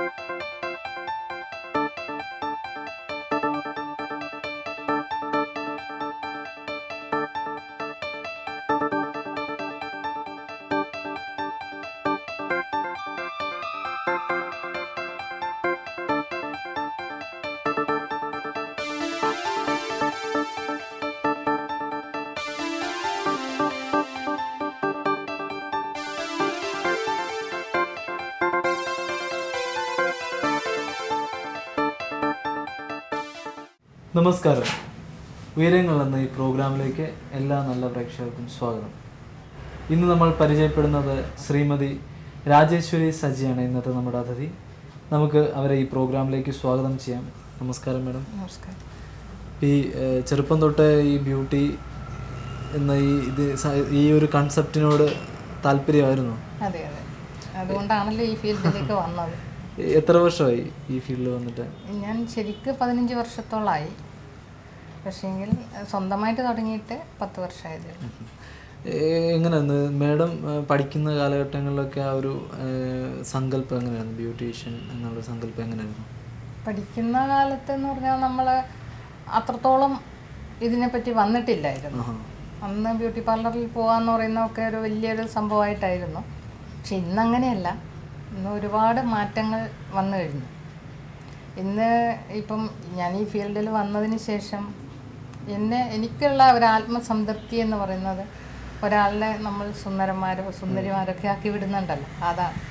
നമസ്കാരം ഉയരങ്ങൾ എന്ന ഈ പ്രോഗ്രാമിലേക്ക് എല്ലാ നല്ല പ്രേക്ഷകർക്കും സ്വാഗതം ഇന്ന് നമ്മൾ പരിചയപ്പെടുന്നത് ശ്രീമതി രാജേശ്വരി സജിയാണ് ഇന്നത്തെ നമ്മുടെ അതിഥി നമുക്ക് അവരെ ഈ പ്രോഗ്രാമിലേക്ക് സ്വാഗതം ചെയ്യാം നമസ്കാരം മാഡം നമസ്കാരം ഈ ഏഹ്, ചെറുപ്പം തൊട്ടേ ഈ ബ്യൂട്ടി എന്ന ഈ ഇത് സ- ഈ ഒരു കൺസെപ്റ്റിനോട് താല്പര്യമായിരുന്നു അതെ അതെ അതുകൊണ്ടാണല്ലോ ഈ ഫീൽഡിലേക്ക് വന്നത് എത്ര വർഷമായി ഈ ഫീൽഡിൽ വന്നിട്ട് ഞാൻ ശരിക്ക് പതിനഞ്ച് വർഷത്തോളമായി പക്ഷേങ്കിൽ സ്വന്തമായിട്ട് തുടങ്ങിയിട്ട് പത്ത് വർഷമായതേ ഉള്ളൂ ഏ- എങ്ങനെയായിരുന്നു മാഡം ഏഹ്, പഠിക്കുന്ന കാലഘട്ടങ്ങളിലൊക്കെ ആ ഒരു ഏഹ്, സങ്കല്പം എങ്ങനെയായിരുന്നു ബ്യൂട്ടീഷ്യൻ എന്നുള്ള സങ്കല്പം എങ്ങനെയായിരുന്നു പഠിക്കുന്ന കാലത്ത് എന്ന് പറഞ്ഞാൽ നമ്മൾ അത്രത്തോളം ഇതിനെപ്പറ്റി വന്നിട്ടില്ലായിരുന്നു ആഹാ. അന്ന് ബ്യൂട്ടി പാർലറിൽ പോകാന്ന് പറയുന്നതൊക്കെ ഒരു വലിയൊരു സംഭവമായിട്ടായിരുന്നു പക്ഷെ ഇന്നങ്ങനെയല്ല ഇന്ന് ഒരുപാട് മാറ്റങ്ങൾ വന്നു കഴിഞ്ഞു ഇന്ന് ഇപ്പം ഞാൻ ഈ ഫീൽഡിൽ വന്നതിന് ശേഷം എന്നെ എനിക്കുള്ള ഒരു ആത്മസംതൃപ്തി എന്ന് പറയുന്നത് ഒരാളെ നമ്മൾ സുന്ദരന്മാരോ സുന്ദരിമാരൊക്കെ ആക്കി വിടുന്നുണ്ടല്ലോ അതാണ്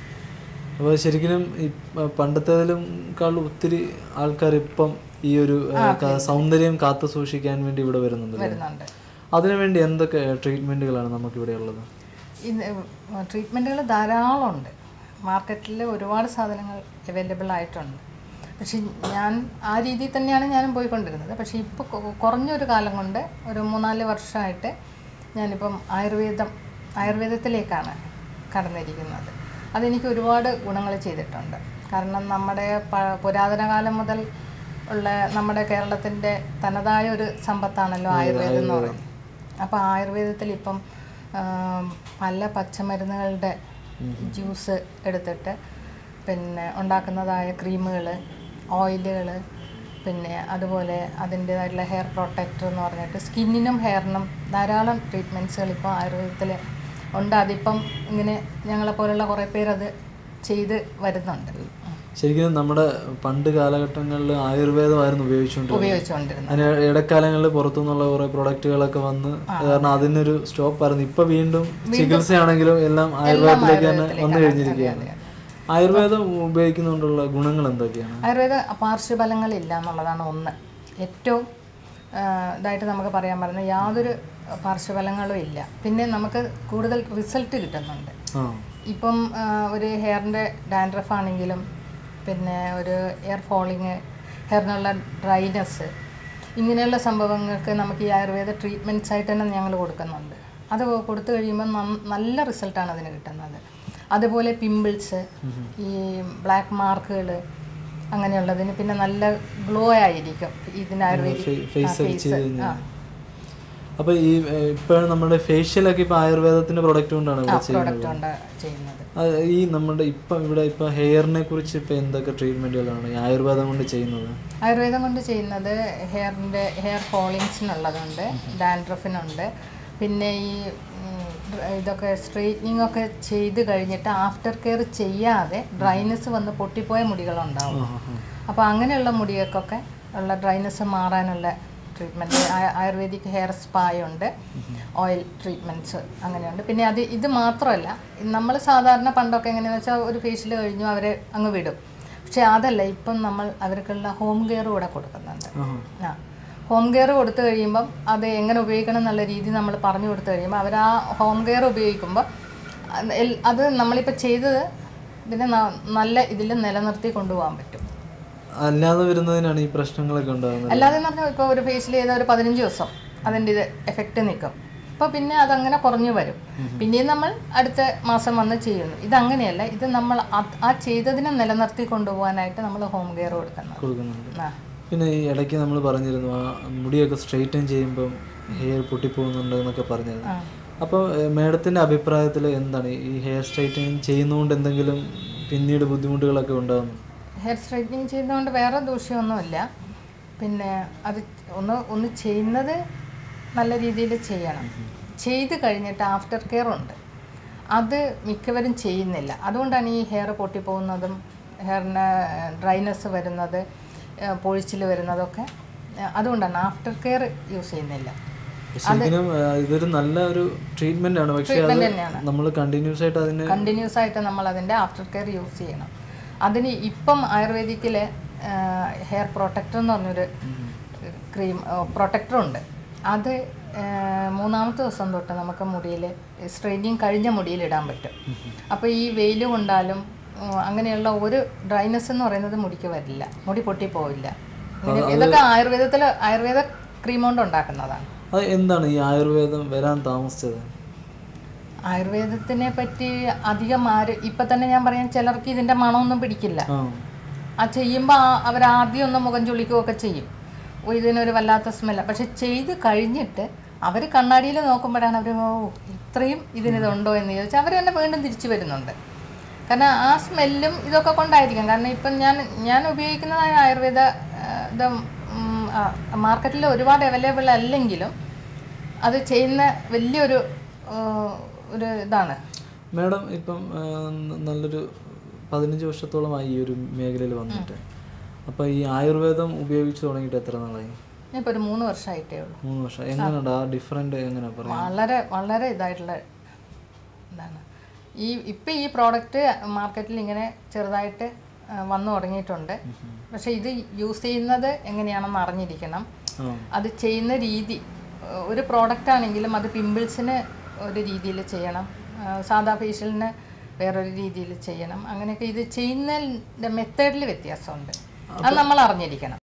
അപ്പോൾ ശരിക്കും ഈ പ- പണ്ടത്തേതിലും കാൾ ഒത്തിരി ആൾക്കാർ ഇപ്പം ഈ ഒരു ഏഹ്, ക- സൗന്ദര്യം കാത്തു സൂക്ഷിക്കാൻ വേണ്ടി ഇവിടെ വരുന്നുണ്ട് വരുന്നുണ്ട് അതിനുവേണ്ടി എന്തൊക്കെ ട്രീറ്റ്മെന്റുകളാണ് നമുക്കിവിടെ ഉള്ളത് ഇത് ട്രീറ്റ്മെൻറ്റുകൾ ധാരാളം ഉണ്ട് മാർക്കറ്റിൽ ഒരുപാട് സാധനങ്ങൾ അവൈലബിൾ ആയിട്ടുണ്ട് പക്ഷെ ഞാൻ ആ രീതിയിൽ തന്നെയാണ് ഞാനും പോയിക്കൊണ്ടിരുന്നത് പക്ഷേ ഇപ്പോൾ കുറഞ്ഞൊരു കാലം കൊണ്ട് ഒരു മൂന്നാല് വർഷമായിട്ട് ഞാനിപ്പം ആയുർവേദം ആയുർവേദത്തിലേക്കാണ് കടന്നിരിക്കുന്നത് അതെനിക്ക് ഒരുപാട് ഗുണങ്ങൾ ചെയ്തിട്ടുണ്ട് കാരണം നമ്മുടെ പ- പുരാതന കാലം മുതൽ ഉള്ള നമ്മുടെ കേരളത്തിൻ്റെ തനതായ ഒരു സമ്പത്താണല്ലോ ആയുർവേദം എന്ന് പറയുന്നത് അപ്പോൾ ആയുർവേദത്തിൽ ഇപ്പം ആം, പല പച്ചമരുന്നുകളുടെ ജ്യൂസ് എടുത്തിട്ട് പിന്നെ ഉണ്ടാക്കുന്നതായ ക്രീമുകൾ ഓയിലുകൾ പിന്നെ അതുപോലെ അതിൻ്റേതായിട്ടുള്ള ഹെയർ പ്രൊട്ടക്ടർ എന്ന് പറഞ്ഞിട്ട് സ്കിന്നിനും ഹെയറിനും ധാരാളം ട്രീറ്റ്മെൻറ്റ്സുകൾ ഇപ്പോൾ ആയുർവേദത്തിൽ ഉണ്ട് അതിപ്പം ഇങ്ങനെ ഞങ്ങളെപ്പോലുള്ള കുറേ പേരത് ചെയ്ത് വരുന്നുണ്ട് ശരിക്കും നമ്മുടെ പണ്ട് കാലഘട്ടങ്ങളിൽ ആയുർവേദമായിരുന്നു ഉപയോഗിച്ചുകൊണ്ടിരുന്നത് ഉപയോഗിച്ചുകൊണ്ടിരുന്നത് അതിന് ഇടക്കാലങ്ങളിൽ പുറത്തുനിന്നുള്ള കുറെ പ്രൊഡക്റ്റുകളൊക്കെ വന്ന് കാരണം അതിനൊരു സ്റ്റോപ്പ് ആയിരുന്നു ഇപ്പൊ വീണ്ടും ചികിത്സയാണെങ്കിലും എല്ലാം ആയുർവേദത്തിലേക്ക് തന്നെ വന്നു കഴിഞ്ഞിരിക്കുകയാണ് ആയുർവേദം ഉപയോഗിക്കുന്നതുകൊണ്ടുള്ള ഗുണങ്ങൾ എന്തൊക്കെയാണ് ആയുർവേദ പാർശ്വഫലങ്ങളില്ല എന്നുള്ളതാണ് ഒന്ന് ഏറ്റവും ആ, ഇതായിട്ട് നമുക്ക് പറയാൻ പറയുന്നത് യാതൊരു പാർശ്വഫലങ്ങളും ഇല്ല പിന്നെ നമുക്ക് കൂടുതൽ റിസൾട്ട് കിട്ടുന്നുണ്ട് ആ ഇപ്പം ആ, ഒരു ഹെയറിൻ്റെ ഡാൻഡ്രഫ് ആണെങ്കിലും പിന്നെ ഒരു എയർ ഫോളിങ് ഹെയറിനുള്ള ഡ്രൈനെസ് ഇങ്ങനെയുള്ള സംഭവങ്ങൾക്ക് നമുക്ക് ഈ ആയുർവേദ ട്രീറ്റ്മെൻറ്റ്സ് ആയിട്ട് തന്നെ ഞങ്ങൾ കൊടുക്കുന്നുണ്ട് അത് കൊടുത്തു കഴിയുമ്പോൾ നം- നല്ല റിസൾട്ടാണ് അതിന് കിട്ടുന്നത് അതുപോലെ പിമ്പിൾസ് ഈ ബ്ലാക്ക് മാർക്കുകൾ അങ്ങനെയുള്ളതിന് പിന്നെ നല്ല ഗ്ലോ ആയിരിക്കും ഇതിന് ആയുർവേദിക് ഫേസ് ചെയ്ത് കഴിഞ്ഞാൽ അപ്പൊ ഈ ഇപ്പോഴും നമ്മുടെ ഫേഷ്യലൊക്കെ ഇപ്പൊ ആയുർവേദത്തിന്റെ പ്രൊഡക്റ്റ് കൊണ്ടാണ് ഇവിടെ ചെയ്യുന്നത് പ്രോഡക്റ്റ് കൊണ്ട് ചെയ്യുന്നത് അത് ഈ നമ്മുടെ ഇപ്പൊ ഇവിടെ ഇപ്പൊ ഹെയറിനെ കുറിച്ച് ഇപ്പൊ എന്തൊക്കെ ട്രീറ്റ്മെന്റുകളാണ് ഈ ആയുർവേദം കൊണ്ട് ചെയ്യുന്നത് ആയുർവേദം കൊണ്ട് ചെയ്യുന്നത് ഹെയറിൻ്റെ ഹെയർ ഫോളിങ്സിനുള്ളതുണ്ട് ഡാൻഡ്രഫിനുണ്ട് പിന്നെ ഈ ഉം, ഇതൊക്കെ സ്ട്രെയിറ്റനിങ് ഒക്കെ ചെയ്ത് കഴിഞ്ഞിട്ട് ആഫ്റ്റർ കെയർ ചെയ്യാതെ ഡ്രൈനെസ് വന്ന് പൊട്ടിപ്പോയ മുടികളുണ്ടാവും അപ്പോൾ അങ്ങനെയുള്ള മുടികൾക്കൊക്കെ ഉള്ള ഡ്രൈനെസ് മാറാനുള്ള ട്രീറ്റ്മെൻറ്റ് ആയുർവേദിക് ഹെയർ സ്പായുണ്ട് ഓയിൽ ട്രീറ്റ്മെൻറ്റ്സ് അങ്ങനെയുണ്ട് പിന്നെ അത് ഇത് മാത്രമല്ല നമ്മൾ സാധാരണ പണ്ടൊക്കെ എങ്ങനെയാണെന്ന് വെച്ചാൽ ഒരു ഫേഷ്യൽ കഴിഞ്ഞു അവരെ അങ്ങ് വിടും പക്ഷെ അതല്ല ഇപ്പം നമ്മൾ അവർക്കുള്ള ഹോം കെയർ കൂടെ കൊടുക്കുന്നുണ്ട് ആ ഹോം കെയർ കൊടുത്തു കഴിയുമ്പം അത് എങ്ങനെ ഉപയോഗിക്കണം എന്നുള്ള രീതി നമ്മൾ പറഞ്ഞു കൊടുത്തു കഴിയുമ്പോൾ അവർ ആ ഹോം കെയർ ഉപയോഗിക്കുമ്പോൾ അത് എൽ- അത് നമ്മളിപ്പോൾ ചെയ്തത് ഇതിനെ ന- നല്ല ഇതിൽ നിലനിർത്തി കൊണ്ടുപോകാൻ പറ്റും അല്ലാതെ വരുന്നതിനാണ് ഈ പ്രശ്നങ്ങളൊക്കെ ഉണ്ടാകുന്നത് അല്ലാതെ എന്ന് പറഞ്ഞാൽ ഇപ്പോൾ ഒരു ഫേഷ്യൽ ചെയ്ത ഒരു പതിനഞ്ച് ദിവസം അതിൻ്റെ ഇത് എഫക്റ്റ് നിൽക്കും അപ്പോൾ പിന്നെ അതങ്ങനെ കുറഞ്ഞു വരും പിന്നെയും നമ്മൾ അടുത്ത മാസം വന്ന് ചെയ്യുന്നു ഇതങ്ങനെയല്ല ഇത് നമ്മൾ അത് ആ ചെയ്തതിനെ നിലനിർത്തി കൊണ്ടുപോകാനായിട്ട് നമ്മൾ ഹോം കെയർ കൊടുക്കുന്നത് കൊടുക്കുന്നുണ്ട് ആ പിന്നെ ഈ ഇടയ്ക്ക് നമ്മൾ പറഞ്ഞിരുന്നു ആ മുടിയൊക്കെ സ്ട്രെയിറ്റൻ ചെയ്യുമ്പം ഹെയർ പൊട്ടിപ്പോകുന്നുണ്ട് എന്നൊക്കെ പറഞ്ഞിരുന്നു ആ. അപ്പോൾ മേഡത്തിൻ്റെ അഭിപ്രായത്തിൽ എന്താണ് ഈ ഹെയർ സ്ട്രൈറ്റനിങ് ചെയ്യുന്നതുകൊണ്ട് എന്തെങ്കിലും പിന്നീട് ബുദ്ധിമുട്ടുകളൊക്കെ ഉണ്ടാകുന്നു ഹെയർ സ്ട്രൈറ്റനിങ് ചെയ്യുന്നതുകൊണ്ട് വേറെ ദൂഷ്യമൊന്നുമില്ല പിന്നെ അത് ഒന്ന് ഒന്ന് ചെയ്യുന്നത് നല്ല രീതിയിൽ ചെയ്യണം ചെയ്ത് കഴിഞ്ഞിട്ട് ആഫ്റ്റർ കെയർ ഉണ്ട് അത് മിക്കവരും ചെയ്യുന്നില്ല അതുകൊണ്ടാണ് ഈ ഹെയർ പൊട്ടിപ്പോകുന്നതും ഹെയറിന് ഡ്രൈനെസ് വരുന്നത് പൊഴിച്ചിൽ വരുന്നതൊക്കെ ഏഹ് അതുകൊണ്ടാണ് ആഫ്റ്റർ കെയർ യൂസ് ചെയ്യുന്നില്ല ശരിക്കും ആ, ഇതൊരു നല്ല ഒരു ട്രീറ്റ്മെന്റ് ആണ് പക്ഷെ അത് Treatment തന്നെയാണ്. നമ്മൾ കണ്ടിന്യൂസ് ആയിട്ട് അതിന് കണ്ടിന്യൂസ് ആയിട്ട് നമ്മൾ അതിൻ്റെ ആഫ്റ്റർ കെയർ യൂസ് ചെയ്യണം അതിന് ഇപ്പം ആയുർവേദിക്കിൽ ഹെയർ പ്രൊട്ടക്ടർ എന്ന് പറഞ്ഞൊരു ക്രീം പ്രൊട്ടക്ടർ ഉണ്ട് അത് ആ, മൂന്നാമത്തെ ദിവസം തൊട്ട് നമുക്ക് മുടിയിൽ സ്ട്രെയിനിങ് കഴിഞ്ഞ മുടിയിൽ ഇടാൻ പറ്റും അപ്പോൾ ഈ വെയിൽ കൊണ്ടാലും ഉം, അങ്ങനെയുള്ള ഒരു ഡ്രൈനെസ് എന്ന് പറയുന്നത് മുടിക്ക് വരില്ല മുടി പൊട്ടിപ്പോവില്ല ഇങ്ങനെ ഇതൊക്കെ ആയുർവേദത്തിൽ ആയുർവേദ ക്രീം കൊണ്ട് ഉണ്ടാക്കുന്നതാണ് അത് എന്താണ് ഈ ആയുർവേദം വരാൻ താമസിച്ചത് ആയുർവേദത്തിനെ പറ്റി അധികം ആര് ഇപ്പം തന്നെ ഞാൻ പറയാം ചിലർക്ക് ഇതിൻ്റെ മണമൊന്നും പിടിക്കില്ല ആ ആ ചെയ്യുമ്പോൾ അവർ ആദ്യം ഒന്ന് മുഖം ചുളിക്കുകയൊക്കെ ചെയ്യും ഓ ഇതിനൊരു വല്ലാത്ത സ്മെല്ല പക്ഷെ ചെയ്ത് കഴിഞ്ഞിട്ട് അവർ കണ്ണാടിയിൽ നോക്കുമ്പോഴാണ് അവർ ഓ ഇത്രയും ഇതിനിതുണ്ടോ എന്ന് ചോദിച്ചാൽ അവർ തന്നെ വീണ്ടും തിരിച്ചു വരുന്നുണ്ട് കാരണം ആ സ്മെല്ലും ഇതൊക്കെ കൊണ്ടായിരിക്കും കാരണം ഇപ്പം ഞാൻ ഞാൻ ഉപയോഗിക്കുന്നതായ ആയുർവേദ ആ, ഇത് മാർക്കറ്റിൽ ഒരുപാട് അവൈലബിൾ അല്ലെങ്കിലും അത് ചെയ്യുന്ന വലിയൊരു ആ, ഒരു ഇതാണ് മാഡം ഇപ്പം ആ, ന- നല്ലൊരു പതിനഞ്ച് വർഷത്തോളമായി ഈ ഒരു മേഖലയിൽ വന്നിട്ട് അപ്പോൾ ഈ ആയുർവേദം ഉപയോഗിച്ച് തുടങ്ങിയിട്ട് എത്ര നാളായി ഇപ്പോൾ ഒരു മൂന്ന് വർഷമായിട്ടേ ഉള്ളൂ മൂന്ന് വർഷം എങ്ങനെയുണ്ട് ആ ഡിഫറെൻ്റ് എങ്ങനെ പറയാം വളരെ വളരെ ഇതായിട്ടുള്ള ഇതാണ് ഈ ഇപ്പം ഈ പ്രോഡക്റ്റ് മാർക്കറ്റിൽ ഇങ്ങനെ ചെറുതായിട്ട് ആ, വന്നു തുടങ്ങിയിട്ടുണ്ട് പക്ഷേ ഇത് യൂസ് ചെയ്യുന്നത് എങ്ങനെയാണെന്ന് അറിഞ്ഞിരിക്കണം ആ അത് ചെയ്യുന്ന രീതി ആ, ഒരു പ്രോഡക്റ്റ് ആണെങ്കിലും അത് പിമ്പിൾസിന് ഒരു രീതിയിൽ ചെയ്യണം ആ, സാധാ ഫേഷ്യലിന് വേറൊരു രീതിയിൽ ചെയ്യണം അങ്ങനെയൊക്കെ ഇത് ചെയ്യുന്നതിൻ്റെ മെത്തേഡിൽ വ്യത്യാസമുണ്ട് അത് നമ്മൾ അറിഞ്ഞിരിക്കണം